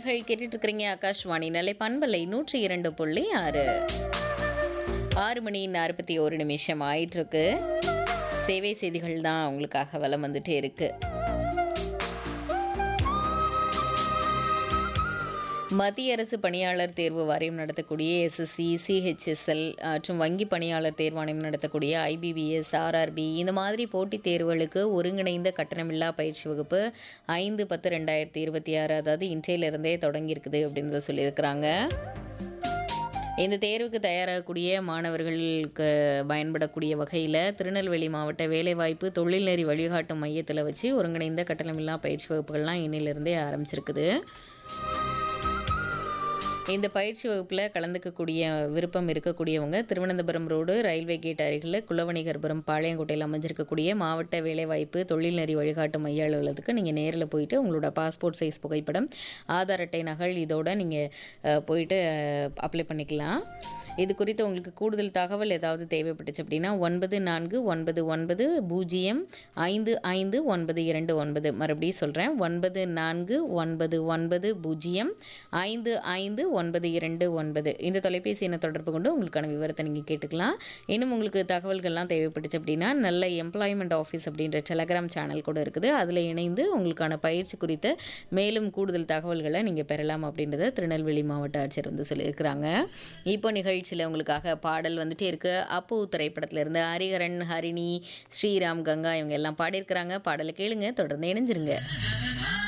நேர்கள் கேட்டுட்டு இருக்கிறீங்க ஆகாஷ்வாணி நிலை பண்பலை நூற்றி இரண்டு புள்ளி ஆறு ஆறு மணி நாற்பத்தி ஒரு நிமிஷம் ஆயிட்டு இருக்கு சேவை செய்திகள் தான் உங்களுக்காக வலம் வந்துட்டே இருக்கு மத்திய அரசு பணியாளர் தேர்வு வாரியம் நடத்தக்கூடிய எஸ்எஸ்சி சிஹெச்எஸ்எல் மற்றும் வங்கி பணியாளர் தேர்வாணையம் நடத்தக்கூடிய ஐபிபிஎஸ் ஆர்ஆர்பி இந்த மாதிரி போட்டித் தேர்வுகளுக்கு ஒருங்கிணைந்த கட்டணமில்லா பயிற்சி வகுப்பு ஐந்து பத்து ரெண்டாயிரத்தி இருபத்தி ஆறு அதாவது இன்றையிலிருந்தே தொடங்கியிருக்குது அப்படின்றத சொல்லியிருக்கிறாங்க இந்த தேர்வுக்கு தயாராகக்கூடிய மாணவர்களுக்கு பயன்படக்கூடிய வகையில் திருநெல்வேலி மாவட்ட வேலைவாய்ப்பு தொழில்நெறி வழிகாட்டும் மையத்தில் வச்சு ஒருங்கிணைந்த கட்டணமில்லா பயிற்சி வகுப்புகள்லாம் இன்னிலிருந்தே ஆரம்பிச்சிருக்குது இந்த பயிற்சி வகுப்பில் கலந்துக்கக்கூடிய விருப்பம் இருக்கக்கூடியவங்க திருவனந்தபுரம் ரோடு ரயில்வே கேட் அருகில் குலவணிகர்புரம் பாளையங்கோட்டையில் அமைஞ்சிருக்கக்கூடிய மாவட்ட வேலைவாய்ப்பு தொழில்நெறி வழிகாட்டு மைய அலுவலகத்துக்கு நீங்கள் நேரில் போயிட்டு உங்களோட பாஸ்போர்ட் சைஸ் புகைப்படம் ஆதார் அட்டை நகல் இதோட நீங்கள் போயிட்டு அப்ளை பண்ணிக்கலாம் இது குறித்து உங்களுக்கு கூடுதல் தகவல் ஏதாவது தேவைப்பட்டுச்சு அப்படின்னா ஒன்பது நான்கு ஒன்பது ஒன்பது பூஜ்ஜியம் ஐந்து ஐந்து ஒன்பது இரண்டு ஒன்பது மறுபடியும் சொல்கிறேன் ஒன்பது நான்கு ஒன்பது ஒன்பது பூஜ்ஜியம் ஐந்து ஐந்து ஒன்பது இரண்டு ஒன்பது இந்த தொலைபேசி எண்ணை தொடர்பு கொண்டு உங்களுக்கான விவரத்தை நீங்கள் கேட்டுக்கலாம் இன்னும் உங்களுக்கு தகவல்கள்லாம் தேவைப்பட்டுச்சு அப்படின்னா நல்ல எம்ப்ளாய்மெண்ட் ஆஃபீஸ் அப்படின்ற டெலகிராம் சேனல் கூட இருக்குது அதில் இணைந்து உங்களுக்கான பயிற்சி குறித்த மேலும் கூடுதல் தகவல்களை நீங்கள் பெறலாம் அப்படின்றத திருநெல்வேலி மாவட்ட ஆட்சியர் வந்து சொல்லியிருக்கிறாங்க இப்போ நிகழ்ச்சியில் உங்களுக்காக பாடல் வந்துட்டே இருக்கு அப்பு திரைப்படத்துல இருந்து ஹரிஹரன் ஹரிணி ஸ்ரீராம் கங்கா இவங்க எல்லாம் பாடியிருக்கிறாங்க பாடலை கேளுங்க தொடர்ந்து இணைஞ்சிருங்க